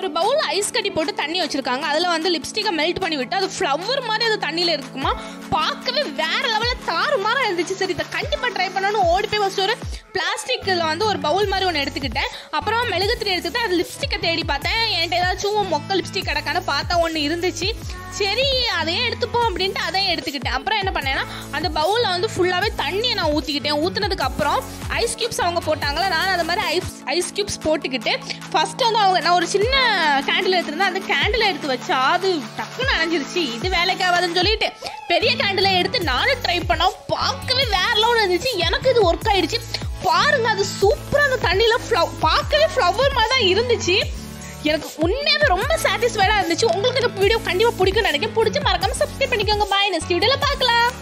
ஒரு பவுல் ஐஸ் கட்டி போட்டு தண்ணி வச்சிருக்காங்க அதில் வந்து லிப்ஸ்டிக்கை மெல்ட் பண்ணி விட்டு அது ஃப்ளவர் மாதிரி அது தண்ணியில் இருக்குமா பார்க்கவே வேற லெவலில் தாறுமாறாக இருந்துச்சு சரி இதை கண்டிப்பாக ட்ரை பண்ணணும்னு ஓடி போய் ஃபஸ்ட் ஒரு பிளாஸ்டிக்கில் வந்து ஒரு பவுல் மாதிரி ஒன்று எடுத்துக்கிட்டேன் அப்புறம் மெழுகுத்திரி எடுத்துக்கிட்டு அது லிப்ஸ்டிக்கை தேடி பார்த்தேன் என்கிட்ட ஏதாச்சும் மொக்க லிப்ஸ்டிக் கிடக்கான பார்த்தா ஒன்று இருந்துச்சு சரி அதையே எடுத்துப்போம் அப்படின்ட்டு அதையும் எடுத்துக்கிட்டேன் அப்புறம் என்ன பண்ணேன்னா அந்த பவுலில் வந்து ஃபுல்லாகவே தண்ணியை நான் ஊற்றிக்கிட்டேன் ஊற்றுனதுக்கு அப்புறம் ஐஸ் க்யூப்ஸ் அவங்க போட்டாங்களா நான் அந்த மாதிரி ஐஸ் ஐஸ் க்யூப்ஸ் போட்டுக்கிட்டு ஃபர்ஸ்ட் வந்து அவங்க நான் ஒரு சின்ன கேண்டில் எடுத்திருந்தேன் அந்த கேண்டில் எடுத்து வச்சா அது டக்குன்னு அணைஞ்சிருச்சு இது வேலைக்கு ஆகாதுன்னு சொல்லிட்டு பெரிய கேண்டிலை எடுத்து நானும் ட்ரை பண்ணோம் பார்க்கவே வேற லெவல் இருந்துச்சு எனக்கு இது ஒர்க் ஆயிடுச்சு பாருங்க அது சூப்பராக அந்த தண்ணியில் ஃப்ளவ் பார்க்கவே ஃப்ளவர் மாதிரி தான் இருந்துச்சு எனக்கு உண்மையாவே ரொம்ப சாட்டிஸ்ஃபைடாக இருந்துச்சு உங்களுக்கு இந்த வீடியோ கண்டிப்பாக பிடிக்கும்னு நினைக்கிறேன் பிடிச்சி மறக்காம சப்ஸ்கிரைப் பண்ணிக்கோங்க பாய் நெக்ஸ்ட் வீடியோவில் பார்க்கலாம்